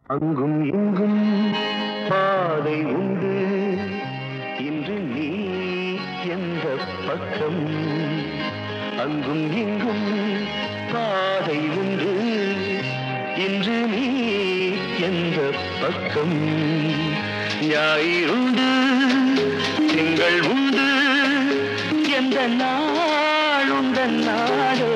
அங்கும் இங்கும் பாதை உண்டு இன்று நீ எந்த பக்கம் அங்கும் இங்கும் பாதை உண்டு இன்று நீ எந்த பக்கம் ஞாயிறுண்டு திங்கள் உண்டு எந்த நாள் உந்த நாடோ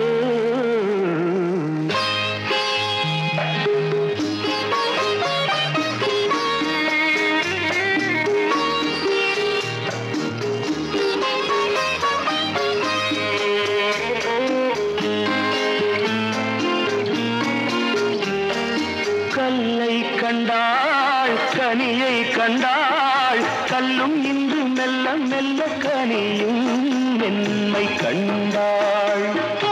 கல்லை கண்டாள் கனியை கண்டாள் கல்லும் இன்று மெல்ல மெல்ல கனியும் மென்மை கண்டாள்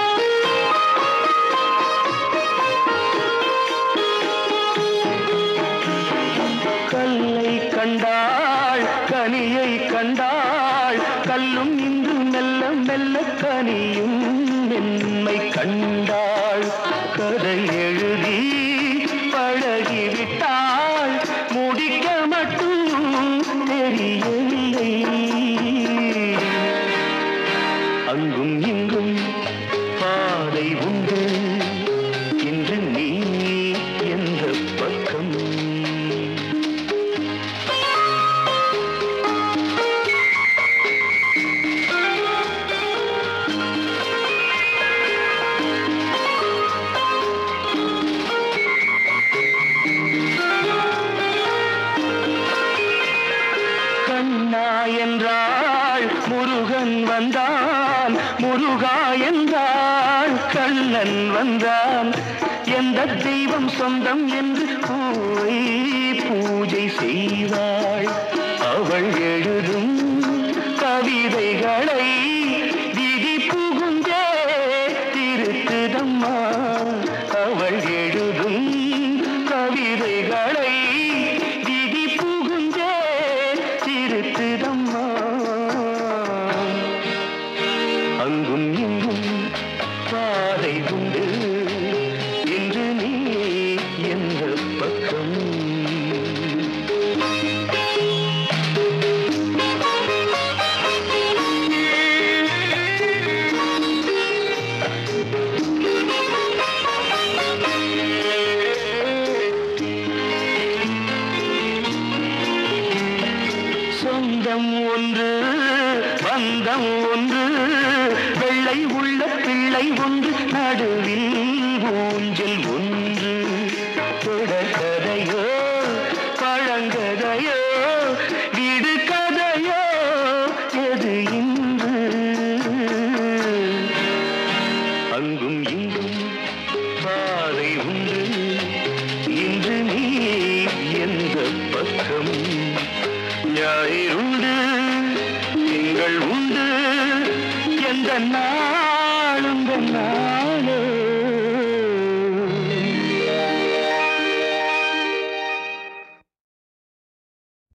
கல்லை கண்டாள் கனியை கண்டாள் கல்லும் இன்று மெல்ல மெல்ல கனியும் மென்மை கண்டாள் கதை எழுதி பழகிவிட்டாள் முடிக்க மட்டும் தெரியவில்லை அங்கும் இங்கும் பாதை உண்டு இன்று நீ எந்த பக்கம் கண்ணா என்றாள் முருகன் வந்தான் முருகா என்றாள் கண்ணன் வந்தான் எந்த தெய்வம் சொந்தம் என்று பூவை பூஜை செய்வாள் அவள் எழுதும் கவிதைகளை விதி புகுந்தே திருத்துதம்மா அவள் எழுதும் கவிதைகளை விதி புகுந்தே திருத்துதம்மா அங்கும் இங்கும் பாதை உண்டு இன்று நீ எந்த பக்கம் சொந்தம் ஒன்று பந்தம் ஒன்று வெள்ளை உள்ள பிள்ளை ஒன்று நடுவில் ஊஞ்சல் ஒன்று தொடர்கதையோ பழங்கதையோ வீடு கதையோ எது இன்று அங்கும் இங்கும் பாதை உண்டு இன்று நீ எந்த பக்கம் ஞாயிறுண்டு திங்கள் உண்டு எந்த நாள்